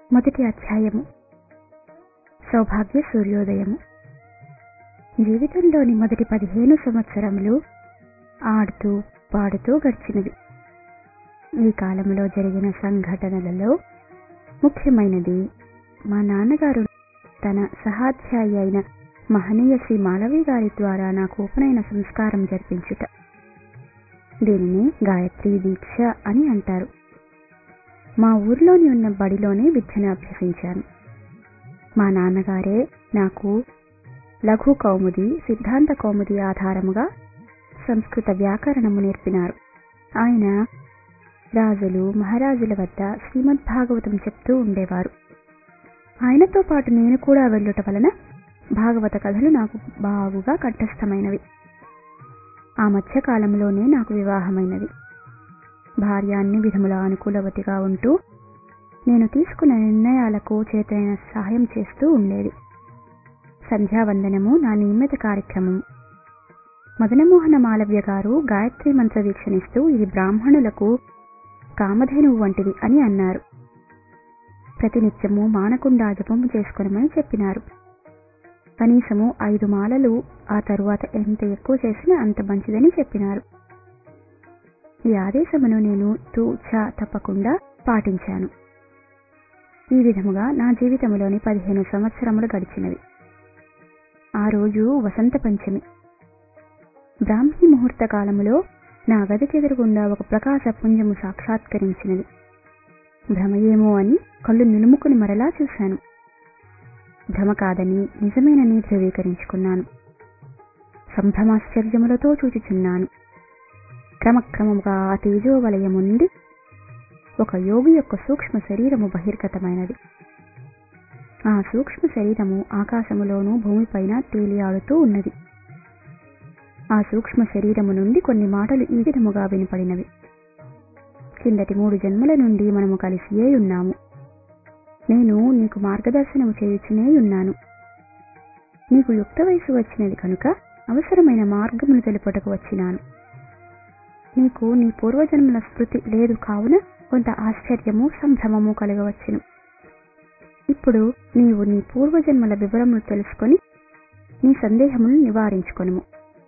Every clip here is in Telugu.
మొదటి అధ్యాయము సౌభాగ్య సూర్యోదయము జీవితంలోని మొదటి పదిహేను సంవత్సరములు ఆడుతూ పాడుతూ గడిచినవి ఈ కాలంలో జరిగిన సంఘటనలలో ముఖ్యమైనది మా నాన్నగారు తన సహాధ్యాయి అయిన మహనీయ శ్రీ మాళవి గారి ద్వారా నాకు ఉపనయన సంస్కారం జరిపించుట దీనిని గాయత్రి దీక్ష అని అంటారు మా ఊర్లోని ఉన్న బడిలోనే విద్యను అభ్యసించాను మా నాన్నగారే నాకు లఘు కౌముది సిద్ధాంత కౌముది ఆధారముగా సంస్కృత వ్యాకరణము నేర్పినారు ఆయన రాజులు మహారాజుల వద్ద శ్రీమద్ భాగవతం చెప్తూ ఉండేవారు ఆయనతో పాటు నేను కూడా వెళ్ళుట వలన భాగవత కథలు నాకు బాగుగా కంఠస్థమైనవి ఆ మధ్య కాలంలోనే నాకు వివాహమైనది భార్య అన్ని విధముల అనుకూలవతిగా ఉంటూ నేను తీసుకున్న నిర్ణయాలకు చేతనైన సహాయం చేస్తూ ఉండేది సంధ్యావందనము నా నియమిత కార్యక్రమం మదనమోహన మాలవ్య గారు గాయత్రి మంత్ర దీక్షనిస్తూ ఇది బ్రాహ్మణులకు కామధేనువు వంటిది అని అన్నారు ప్రతినిత్యము మానకుండా జపము చేసుకొనమని చెప్పినారు కనీసము ఐదు మాలలు ఆ తరువాత ఎంత ఎక్కువ చేసినా అంత మంచిదని చెప్పినారు ఈ ఆదేశమును నేను తూచా తప్పకుండా పాటించాను ఈ విధముగా నా జీవితంలోని పదిహేను సంవత్సరములు గడిచినవి ఆ రోజు వసంత పంచమి బ్రాహ్మీ ముహూర్త కాలములో నా గదికెదురుగుండా ఒక ప్రకాశ పుంజము సాక్షాత్కరించినది భ్రమయేమో అని కళ్ళు నిలుముకుని మరలా చూశాను భ్రమ కాదని నిజమేనని ధృవీకరించుకున్నాను సంభ్రమాశ్చర్యములతో చూచుచున్నాను క్రమక్రమముగా ఆ తేజోవలయము నుండి ఒక యోగి యొక్క సూక్ష్మ శరీరము బహిర్గతమైనది ఆ సూక్ష్మ శరీరము ఆకాశములోనూ భూమిపైన తేలియాడుతూ ఉన్నది ఆ సూక్ష్మ శరీరము నుండి కొన్ని మాటలు ఈ విధముగా వినపడినవి కిందటి మూడు జన్మల నుండి మనము కలిసియే ఉన్నాము నేను నీకు మార్గదర్శనము చేయుచునే ఉన్నాను నీకు యుక్త వయసు వచ్చినది కనుక అవసరమైన మార్గమును తెలుపుటకు వచ్చినాను నీకు నీ పూర్వజన్మల స్మృతి లేదు కావున కొంత ఆశ్చర్యము సంభ్రమము కలగవచ్చును ఇప్పుడు నీవు నీ పూర్వజన్మల వివరములు తెలుసుకొని నీ సందేహమును నివారించుకొనుము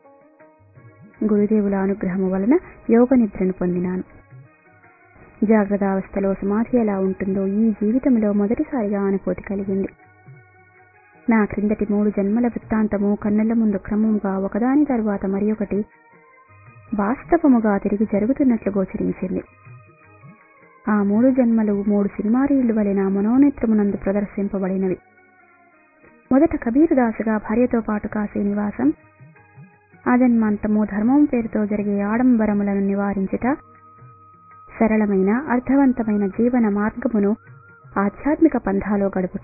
గురుదేవుల అనుగ్రహము వలన యోగ నిద్రను పొందినాను జాగ్రత్తావస్థలో సమాధి ఎలా ఉంటుందో ఈ జీవితంలో మొదటిసారిగా అనుభూతి కలిగింది నా క్రిందటి మూడు జన్మల వృత్తాంతము కన్నుల ముందు క్రమముగా ఒకదాని తరువాత మరి ఒకటి వాస్తవముగా తిరిగి జరుగుతున్నట్లు గోచరించింది ఆ మూడు జన్మలు మూడు సినిమా రీళ్లు వలె నా మనోనేత్రమునందు ప్రదర్శింపబడినవి మొదట కబీరదాసుగా భార్యతో పాటు కాసే నివాసం ఆజన్మాంతము ధర్మం పేరుతో జరిగే ఆడంబరములను నివారించుట సరళమైన అర్థవంతమైన జీవన మార్గమును ఆధ్యాత్మిక పంథాలో గడుపుట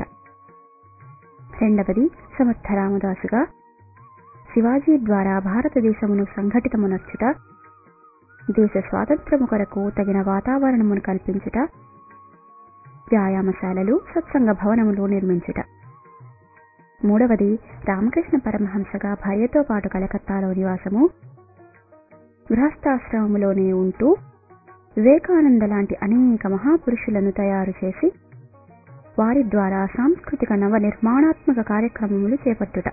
రెండవది సమర్థ రామదాసుగా శివాజీ ద్వారా భారతదేశమును సంఘటితమునర్చుట దేశ స్వాతంత్రము కొరకు తగిన వాతావరణమును కల్పించుట వ్యాయామశాలలు సత్సంగ భవనములు నిర్మించుట మూడవది రామకృష్ణ పరమహంసగా భార్యతో పాటు కలకత్తాలో నివాసము గృహస్థాశ్రమములోనే ఉంటూ వివేకానంద లాంటి అనేక మహాపురుషులను తయారు చేసి వారి ద్వారా సాంస్కృతిక నవ నిర్మాణాత్మక కార్యక్రమములు చేపట్టుట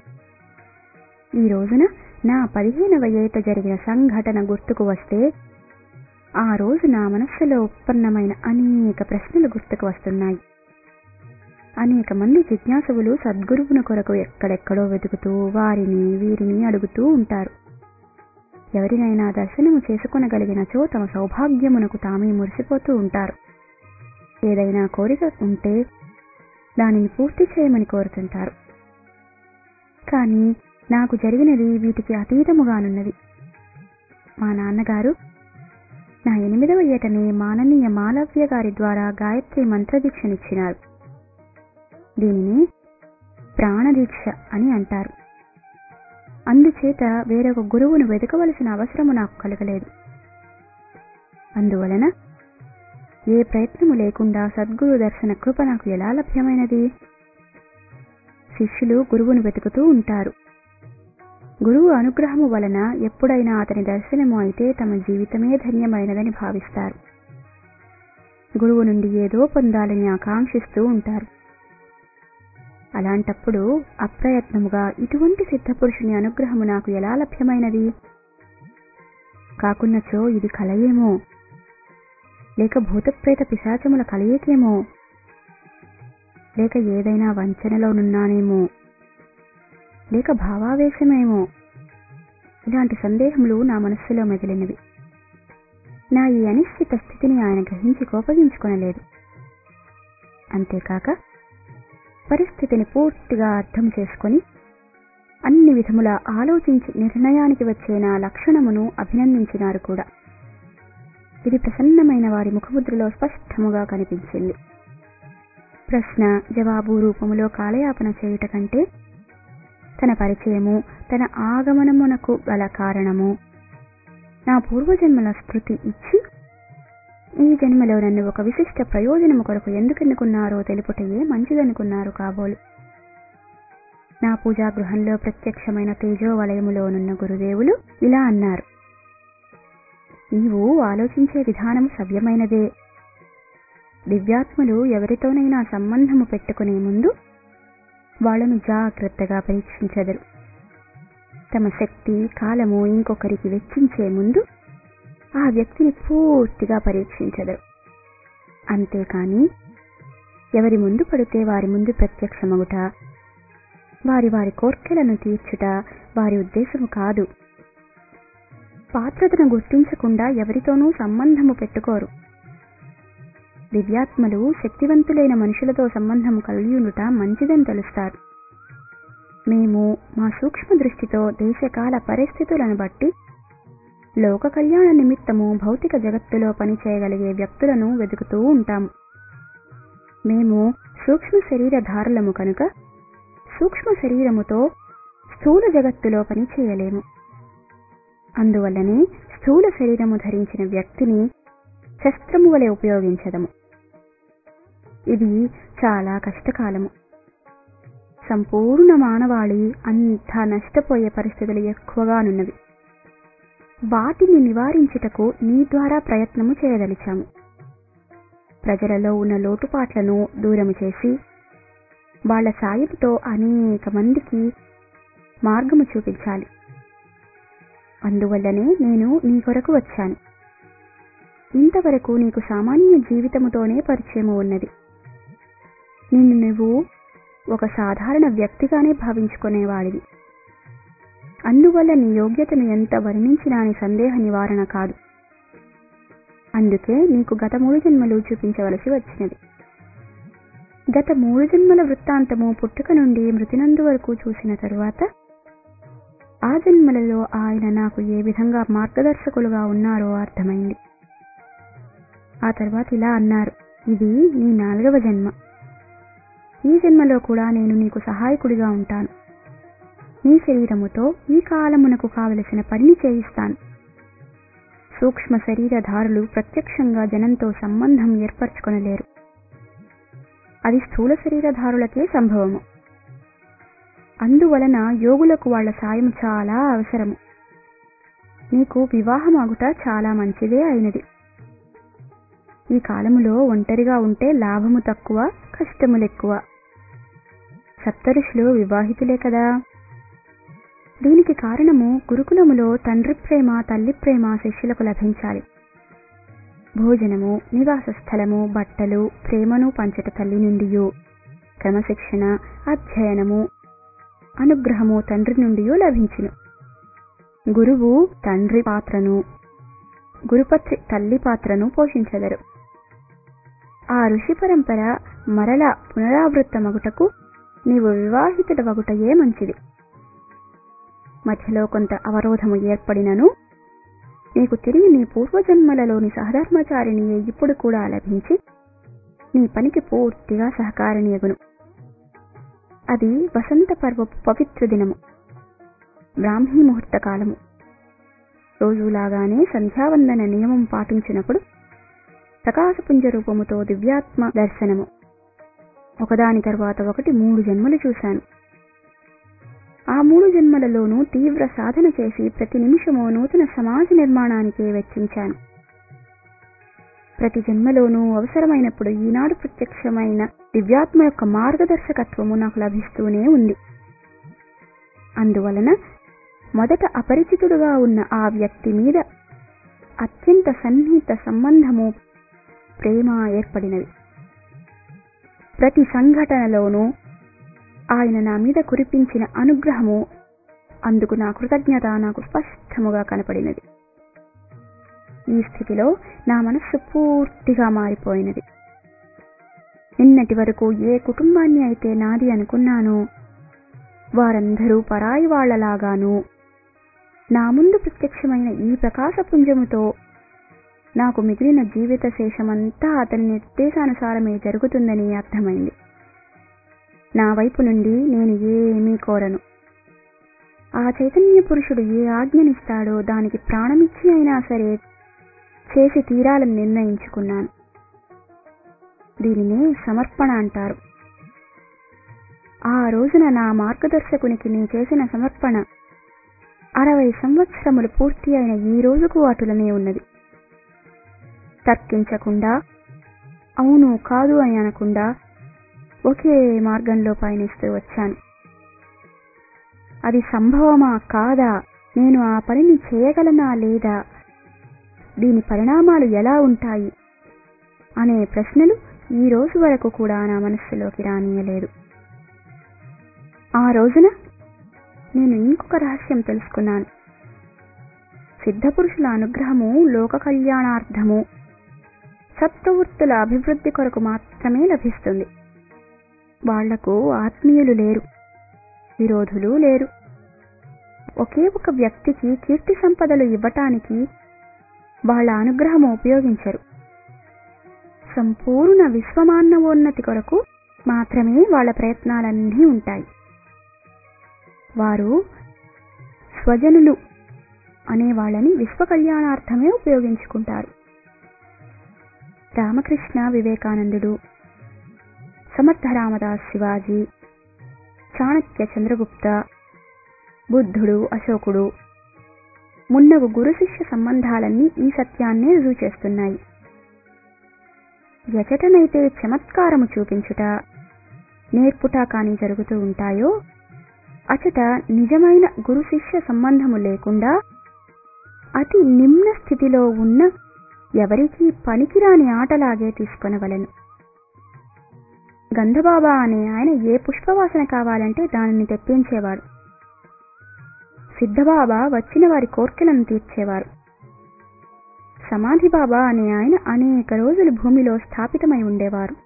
ఈ రోజున నా పదిహేనవ ఏట జరిగిన సంఘటన గుర్తుకు వస్తే ఆ రోజు నా మనస్సులో ఉత్పన్నమైన అనేక ప్రశ్నలు గుర్తుకు వస్తున్నాయి అనేక మంది జిజ్ఞాసువులు సద్గురువున కొరకు ఎక్కడెక్కడో వెతుకుతూ వారిని వీరిని అడుగుతూ ఉంటారు ఎవరినైనా దర్శనము చేసుకొనగలిగినచో తమ సౌభాగ్యమునకు తామే మురిసిపోతూ ఉంటారు ఏదైనా కోరిక ఉంటే దానిని పూర్తి చేయమని కోరుతుంటారు కానీ నాకు జరిగినది వీటికి అతీతముగానున్నది మా నాన్నగారు నా ఎనిమిదవ ఏటనే మాననీయ మాలవ్య గారి ద్వారా గాయత్రి మంత్రదీక్షనిచ్చినారు దీనిని ప్రాణదీక్ష అని అంటారు అందుచేత వేరొక గురువును వెతకవలసిన అవసరము నాకు కలగలేదు అందువలన ఏ ప్రయత్నము లేకుండా సద్గురు దర్శన కృప నాకు ఎలా లభ్యమైనది శిష్యులు గురువును వెతుకుతూ ఉంటారు గురువు అనుగ్రహము వలన ఎప్పుడైనా అతని దర్శనము అయితే తమ జీవితమే ధన్యమైనదని భావిస్తారు గురువు నుండి ఏదో పొందాలని ఆకాంక్షిస్తూ ఉంటారు అలాంటప్పుడు అప్రయత్నముగా ఇటువంటి సిద్ధపురుషుని అనుగ్రహము నాకు ఎలా లభ్యమైనది కాకున్నచో ఇది కలయేమో లేక భూతప్రేత పిశాచముల కలయికేమో లేక ఏదైనా వంచనలోనున్నానేమో లేక భావావేశమేమో ఇలాంటి సందేహములు నా మనస్సులో మెదిలినవి నా ఈ అనిశ్చిత స్థితిని ఆయన గ్రహించి కోపగించుకొనలేదు అంతేకాక పరిస్థితిని పూర్తిగా అర్థం చేసుకొని అన్ని విధముల ఆలోచించి నిర్ణయానికి వచ్చే నా లక్షణమును అభినందించినారు కూడా ఇది ప్రసన్నమైన వారి ముఖముద్రలో స్పష్టముగా కనిపించింది ప్రశ్న జవాబు రూపములో కాలయాపన చేయుట కంటే తన పరిచయము తన ఆగమనమునకు గల కారణము నా పూర్వజన్మల స్మృతి ఇచ్చి ఈ జన్మలో నన్ను ఒక విశిష్ట ప్రయోజనము కొరకు ఎందుకు ఎన్నుకున్నారో తెలుపుటయే మంచిదనుకున్నారు కాబోలు నా పూజా గృహంలో ప్రత్యక్షమైన తేజోవలయములోనున్న గురుదేవులు ఇలా అన్నారు నీవు ఆలోచించే విధానం సవ్యమైనదే దివ్యాత్మలు ఎవరితోనైనా సంబంధము పెట్టుకునే ముందు వాళ్ళను జాగ్రత్తగా పరీక్షించెదరు తమ శక్తి కాలము ఇంకొకరికి వెచ్చించే ముందు ఆ వ్యక్తిని పూర్తిగా పరీక్షించెదరు అంతేకాని ఎవరి ముందు పడితే వారి ముందు ప్రత్యక్షమగుట వారి వారి కోర్కెలను తీర్చుట వారి ఉద్దేశము కాదు పాత్రతను గుర్తించకుండా ఎవరితోనూ సంబంధము పెట్టుకోరు దివ్యాత్మలు శక్తివంతులైన మనుషులతో సంబంధం కలిగియుండుట మంచిదని తెలుస్తారు మేము మా సూక్ష్మ దృష్టితో దేశకాల పరిస్థితులను బట్టి లోక కళ్యాణ నిమిత్తము భౌతిక జగత్తులో పనిచేయగలిగే వ్యక్తులను వెతుకుతూ ఉంటాము మేము సూక్ష్మ శరీరధారులము కనుక సూక్ష్మ శరీరముతో స్థూల జగత్తులో పని చేయలేము అందువల్లనే స్థూల శరీరము ధరించిన వ్యక్తిని శస్త్రము వలె ఉపయోగించదము ఇది చాలా కష్టకాలము సంపూర్ణ మానవాళి అంతా నష్టపోయే పరిస్థితులు ఎక్కువగానున్నవి వాటిని నివారించుటకు నీ ద్వారా ప్రయత్నము చేయదలిచాము ప్రజలలో ఉన్న లోటుపాట్లను దూరము చేసి వాళ్ల సాయంతో అనేక మందికి మార్గము చూపించాలి అందువల్లనే నేను నీ కొరకు వచ్చాను ఇంతవరకు నీకు సామాన్య జీవితముతోనే పరిచయము ఉన్నది నిన్ను నువ్వు ఒక సాధారణ వ్యక్తిగానే భావించుకునేవాడివి అందువల్ల నీ యోగ్యతను ఎంత వర్ణించినా నీ సందేహ నివారణ కాదు అందుకే నీకు గత మూడు జన్మలు చూపించవలసి వచ్చినది గత మూడు జన్మల వృత్తాంతము పుట్టుక నుండి మృతినందు వరకు చూసిన తరువాత ఆ జన్మలలో ఆయన నాకు ఏ విధంగా మార్గదర్శకులుగా ఉన్నారో అర్థమైంది ఆ తర్వాత ఇలా అన్నారు ఇది నీ నాలుగవ జన్మ ఈ జన్మలో కూడా నేను నీకు సహాయకుడిగా ఉంటాను నీ శరీరముతో ఈ కాలమునకు కావలసిన పనిని చేయిస్తాను సూక్ష్మ శరీరధారులు ప్రత్యక్షంగా జనంతో సంబంధం ఏర్పరచుకొనలేరు అది స్థూల శరీరధారులకే సంభవము అందువలన యోగులకు వాళ్ల సాయం చాలా అవసరము నీకు వివాహమాగుట చాలా మంచిదే అయినది ఈ కాలములో ఒంటరిగా ఉంటే లాభము తక్కువ కష్టములెక్కువ సప్తఋషులు వివాహితులే కదా దీనికి కారణము గురుకులములో తండ్రి ప్రేమ తల్లి ప్రేమ శిష్యులకు లభించాలి భోజనము నివాస స్థలము బట్టలు ప్రేమను పంచట తల్లి నుండియు క్రమశిక్షణ అధ్యయనము అనుగ్రహము తండ్రి నుండియో లభించును గురువు తండ్రి పాత్రను గురుపత్రి తల్లి పాత్రను పోషించెదరు ఆ ఋషి పరంపర మరల పునరావృత్తమగుటకు నీవు వివాహితుడవగుటయే మంచిది మధ్యలో కొంత అవరోధము ఏర్పడినను నీకు తిరిగి నీ పూర్వజన్మలలోని సహధర్మచారిణియే ఇప్పుడు కూడా లభించి నీ పనికి పూర్తిగా సహకారిణియగును అది వసంత పర్వపు పవిత్ర దినము బ్రాహ్మీ ముహూర్త కాలము రోజులాగానే సంధ్యావందన నియమం పాటించినప్పుడు ప్రకాశపుంజ రూపముతో దివ్యాత్మ దర్శనము ఒకదాని తర్వాత ఒకటి మూడు జన్మలు చూశాను ఆ మూడు జన్మలలోనూ తీవ్ర సాధన చేసి ప్రతి నిమిషము నూతన సమాజ నిర్మాణానికే వెచ్చించాను ప్రతి జన్మలోనూ అవసరమైనప్పుడు ఈనాడు ప్రత్యక్షమైన దివ్యాత్మ యొక్క మార్గదర్శకత్వము నాకు లభిస్తూనే ఉంది అందువలన మొదట అపరిచితుడుగా ఉన్న ఆ వ్యక్తి మీద అత్యంత సన్నిహిత సంబంధము ప్రేమ ఏర్పడినది ప్రతి సంఘటనలోనూ ఆయన నా మీద కురిపించిన అనుగ్రహము అందుకు నా కృతజ్ఞత నాకు స్పష్టముగా కనపడినది ఈ స్థితిలో నా మనస్సు పూర్తిగా మారిపోయినది నిన్నటి వరకు ఏ కుటుంబాన్ని అయితే నాది అనుకున్నానో వారందరూ పరాయి వాళ్లలాగాను నా ముందు ప్రత్యక్షమైన ఈ ప్రకాశపుంజముతో నాకు మిగిలిన జీవిత శేషమంతా అతని నిర్దేశానుసారమే జరుగుతుందని అర్థమైంది నా వైపు నుండి నేను ఏమీ కోరను ఆ చైతన్య పురుషుడు ఏ ఆజ్ఞనిస్తాడో దానికి ప్రాణమిచ్చి అయినా సరే చేసి తీరాలని నిర్ణయించుకున్నాను దీనినే సమర్పణ అంటారు ఆ రోజున నా మార్గదర్శకునికి నీ చేసిన సమర్పణ అరవై సంవత్సరములు పూర్తి అయిన ఈ రోజుకు అటులనే ఉన్నది తర్కించకుండా అవును కాదు అని అనకుండా ఒకే మార్గంలో పయనిస్తూ వచ్చాను అది సంభవమా కాదా నేను ఆ పనిని చేయగలనా లేదా దీని పరిణామాలు ఎలా ఉంటాయి అనే ప్రశ్నలు ఈ రోజు వరకు కూడా నా మనస్సులోకి రానియలేదు ఆ రోజున నేను ఇంకొక రహస్యం తెలుసుకున్నాను సిద్ధపురుషుల అనుగ్రహము లోక కళ్యాణార్థము సత్ప్రవృత్తుల అభివృద్ధి కొరకు మాత్రమే లభిస్తుంది వాళ్లకు ఆత్మీయులు లేరు విరోధులు లేరు ఒకే ఒక వ్యక్తికి కీర్తి సంపదలు ఇవ్వటానికి వాళ్ళ అనుగ్రహము ఉపయోగించరు సంపూర్ణ విశ్వమానవోన్నతి కొరకు మాత్రమే వాళ్ళ ప్రయత్నాలన్నీ ఉంటాయి వారు స్వజనులు అనే వాళ్ళని విశ్వ కళ్యాణార్థమే ఉపయోగించుకుంటారు రామకృష్ణ వివేకానందుడు సమర్థ రామదాస్ శివాజీ చాణక్య చంద్రగుప్త బుద్ధుడు అశోకుడు మున్నగు గురు శిష్య సంబంధాలన్నీ ఈ సత్యాన్నే రుజువు చేస్తున్నాయి ఎచటనైతే చమత్కారము చూపించుట నేర్పుట కాని జరుగుతూ ఉంటాయో అచట నిజమైన గురు శిష్య సంబంధము లేకుండా అతి నిమ్న స్థితిలో ఉన్న ఎవరికీ పనికిరాని ఆటలాగే తీసుకొనవలెను గంధబాబా అనే ఆయన ఏ పుష్పవాసన కావాలంటే దానిని తెప్పించేవాడు సిద్ధబాబా వచ్చిన వారి కోర్కెలను తీర్చేవారు సమాధి బాబా అనే ఆయన అనేక రోజులు భూమిలో స్థాపితమై ఉండేవారు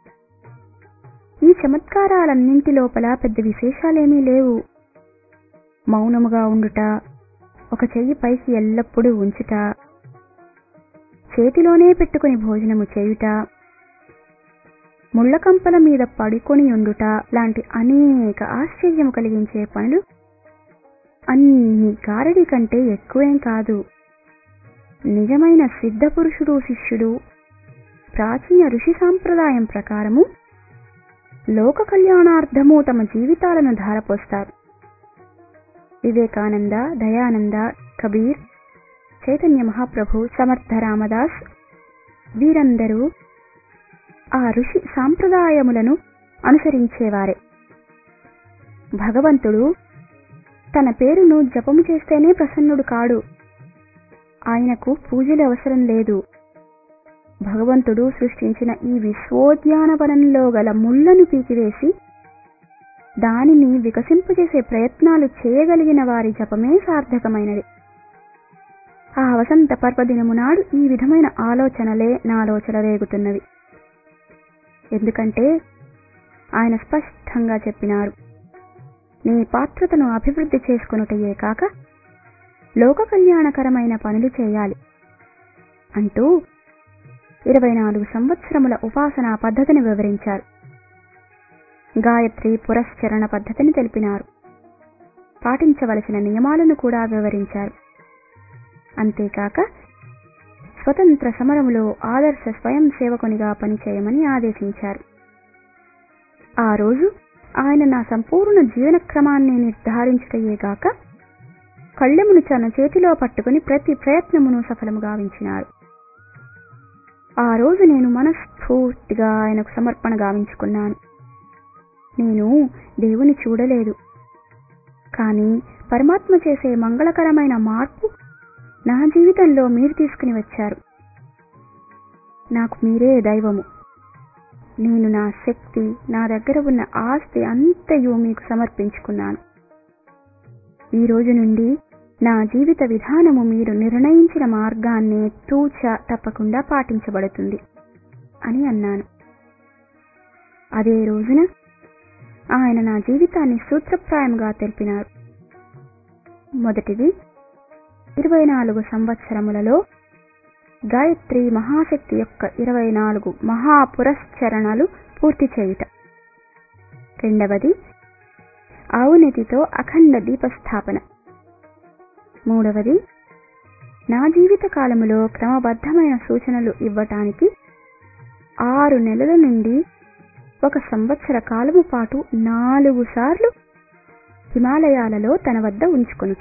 ఈ చమత్కారాలన్నింటి లోపల పెద్ద విశేషాలేమీ లేవు మౌనముగా ఉండుట ఒక చెయ్యి పైకి ఎల్లప్పుడూ ఉంచుట చేతిలోనే పెట్టుకుని భోజనము చేయుట ముళ్ళకంపల మీద పడుకొని ఉండుట లాంటి అనేక ఆశ్చర్యము కలిగించే పనులు అన్ని గారడి కంటే ఎక్కువేం కాదు నిజమైన సిద్ధపురుషుడు శిష్యుడు ప్రాచీన ఋషి సాంప్రదాయం ప్రకారము లోక కళ్యాణార్థము తమ జీవితాలను ధారపోస్తారు వివేకానంద దయానంద కబీర్ చైతన్య మహాప్రభు సమర్థ రామదాస్ వీరందరూ ఆ ఋషి సాంప్రదాయములను అనుసరించేవారే భగవంతుడు తన పేరును జపము చేస్తేనే ప్రసన్నుడు కాడు ఆయనకు పూజలు అవసరం లేదు భగవంతుడు సృష్టించిన ఈ విశ్వోద్యానవనంలో గల ముళ్లను పీకివేసి దానిని వికసింపజేసే ప్రయత్నాలు చేయగలిగిన వారి జపమే సార్థకమైనది ఆ వసంత పర్వదినము నాడు ఈ విధమైన ఆలోచనలే నాలోచన రేగుతున్నవి ఎందుకంటే ఆయన స్పష్టంగా చెప్పినారు నీ పాత్రతను అభివృద్ధి చేసుకొనుటయే కాక లోక కళ్యాణకరమైన పనులు చేయాలి అంటూ ఇరవై నాలుగు సంవత్సరముల ఉపాసనా పద్ధతిని వివరించారు గాయత్రి పురస్చరణ పద్ధతిని తెలిపినారు పాటించవలసిన నియమాలను కూడా వివరించారు అంతేకాక స్వతంత్ర సమరములో ఆదర్శ స్వయం సేవకునిగా పనిచేయమని ఆదేశించారు ఆ రోజు ఆయన నా సంపూర్ణ జీవన క్రమాన్ని నిర్ధారించుటయేగాక కళ్ళెమును తన చేతిలో పట్టుకుని ప్రతి ప్రయత్నమును సఫలము గావించినారు ఆ రోజు నేను మనస్ఫూర్తిగా ఆయనకు సమర్పణ గావించుకున్నాను నేను దేవుని చూడలేదు కానీ పరమాత్మ చేసే మంగళకరమైన మార్పు నా జీవితంలో మీరు తీసుకుని వచ్చారు నాకు మీరే దైవము నేను నా శక్తి నా దగ్గర ఉన్న ఆస్తి అంతయు మీకు సమర్పించుకున్నాను ఈ రోజు నుండి నా జీవిత విధానము మీరు నిర్ణయించిన మార్గాన్నే తూచ తప్పకుండా పాటించబడుతుంది అని అన్నాను అదే రోజున ఆయన నా జీవితాన్ని సూత్రప్రాయంగా తెలిపినారు మొదటిది ఇరవై నాలుగు సంవత్సరములలో గాయత్రి మహాశక్తి యొక్క ఇరవై నాలుగు మహాపురశ్చరణలు పూర్తి చేయుట రెండవది అవినతితో అఖండ దీపస్థాపన మూడవది నా జీవిత కాలములో క్రమబద్ధమైన సూచనలు ఇవ్వటానికి ఆరు నెలల నుండి ఒక సంవత్సర కాలము పాటు నాలుగు సార్లు హిమాలయాలలో తన వద్ద ఉంచుకొనుట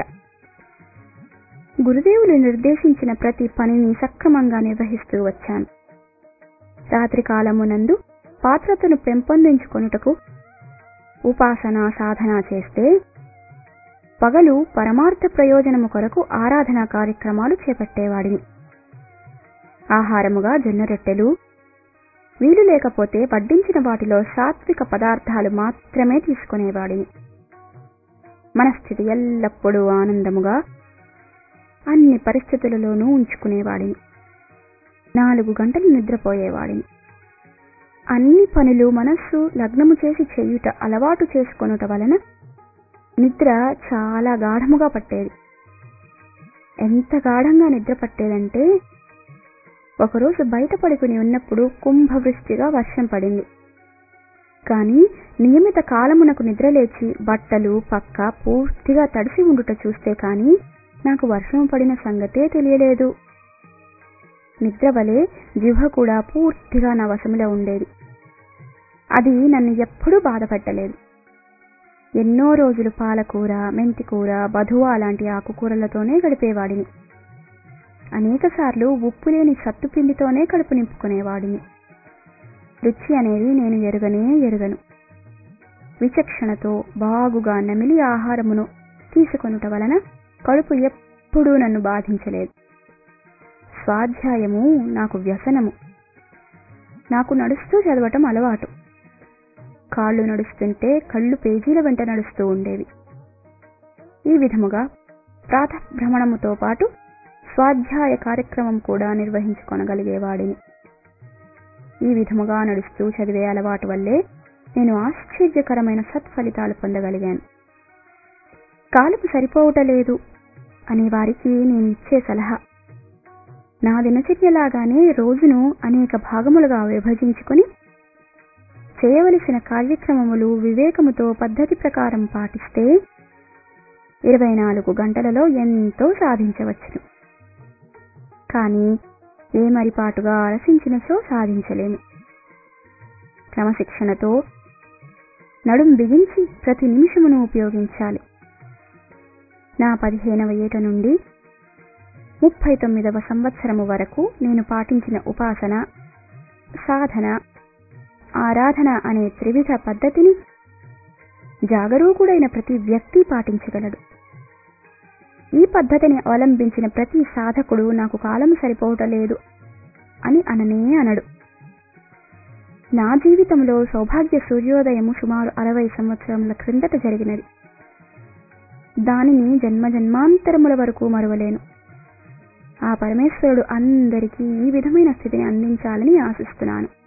గురుదేవులు నిర్దేశించిన ప్రతి పనిని సక్రమంగా నిర్వహిస్తూ వచ్చాను రాత్రి కాలమునందు పాత్రతను పెంపొందించుకొనుటకు ఉపాసన సాధన చేస్తే పగలు పరమార్థ ప్రయోజనము కొరకు ఆరాధనా కార్యక్రమాలు చేపట్టేవాడిని ఆహారముగా జొన్న రొట్టెలు వీలు లేకపోతే వడ్డించిన వాటిలో సాత్విక పదార్థాలు మాత్రమే తీసుకునేవాడిని మనస్థితి ఎల్లప్పుడూ ఆనందముగా అన్ని పరిస్థితులలోనూ ఉంచుకునేవాడిని నాలుగు గంటలు నిద్రపోయేవాడిని అన్ని పనులు మనస్సు లగ్నము చేసి చేయుట అలవాటు చేసుకొనుట వలన నిద్ర చాలా గాఢముగా పట్టేది ఎంత గాఢంగా నిద్ర పట్టేదంటే ఒకరోజు బయట పడుకుని ఉన్నప్పుడు కుంభవృష్టిగా వర్షం పడింది కానీ నియమిత కాలమునకు నిద్రలేచి బట్టలు పక్క పూర్తిగా తడిసి ఉండుట చూస్తే కానీ నాకు వర్షం పడిన సంగతే తెలియలేదు నిద్ర వలె జిహ్వ కూడా పూర్తిగా నా వశములో ఉండేది అది నన్ను ఎప్పుడూ బాధపెట్టలేదు ఎన్నో రోజులు పాలకూర మెంతికూర బధువా లాంటి ఆకుకూరలతోనే గడిపేవాడిని అనేకసార్లు ఉప్పు లేని సత్తుపిండితోనే కడుపు నింపుకునేవాడిని రుచి అనేది నేను ఎరుగనే ఎరుగను విచక్షణతో బాగుగా నమిలి ఆహారమును తీసుకొనుట వలన కడుపు ఎప్పుడూ నన్ను బాధించలేదు స్వాధ్యాయము నాకు వ్యసనము నాకు నడుస్తూ చదవటం అలవాటు కాళ్ళు నడుస్తుంటే కళ్ళు పేజీల వెంట నడుస్తూ ఉండేవి ఈ విధముగా ప్రాతభ్రమణముతో పాటు స్వాధ్యాయ కార్యక్రమం కూడా నిర్వహించుకొనగలిగేవాడిని ఈ విధముగా నడుస్తూ చదివే అలవాటు వల్లే నేను ఆశ్చర్యకరమైన సత్ఫలితాలు పొందగలిగాను కాలము సరిపోవటలేదు అనే వారికి నేను ఇచ్చే సలహా నా దినచర్యలాగానే రోజును అనేక భాగములుగా విభజించుకుని చేయవలసిన కార్యక్రమములు వివేకముతో పద్ధతి ప్రకారం పాటిస్తే ఇరవై నాలుగు గంటలలో ఎంతో సాధించవచ్చును కానీ ఏ మరిపాటుగా ఆలసించినచో సాధించలేము క్రమశిక్షణతో నడుం బిగించి ప్రతి నిమిషమును ఉపయోగించాలి నా పదిహేనవ ఏట నుండి ముప్పై తొమ్మిదవ సంవత్సరము వరకు నేను పాటించిన ఉపాసన సాధన ఆరాధన అనే త్రివిధ పద్ధతిని జాగరూకుడైన ప్రతి వ్యక్తి పాటించగలడు ఈ పద్ధతిని అవలంబించిన ప్రతి సాధకుడు నాకు కాలం సరిపోవటలేదు అని అననే అనడు నా జీవితంలో సౌభాగ్య సూర్యోదయము సుమారు అరవై సంవత్సరముల క్రిందట జరిగినది దానిని జన్మ జన్మాంతరముల వరకు మరువలేను ఆ పరమేశ్వరుడు అందరికీ ఈ విధమైన స్థితిని అందించాలని ఆశిస్తున్నాను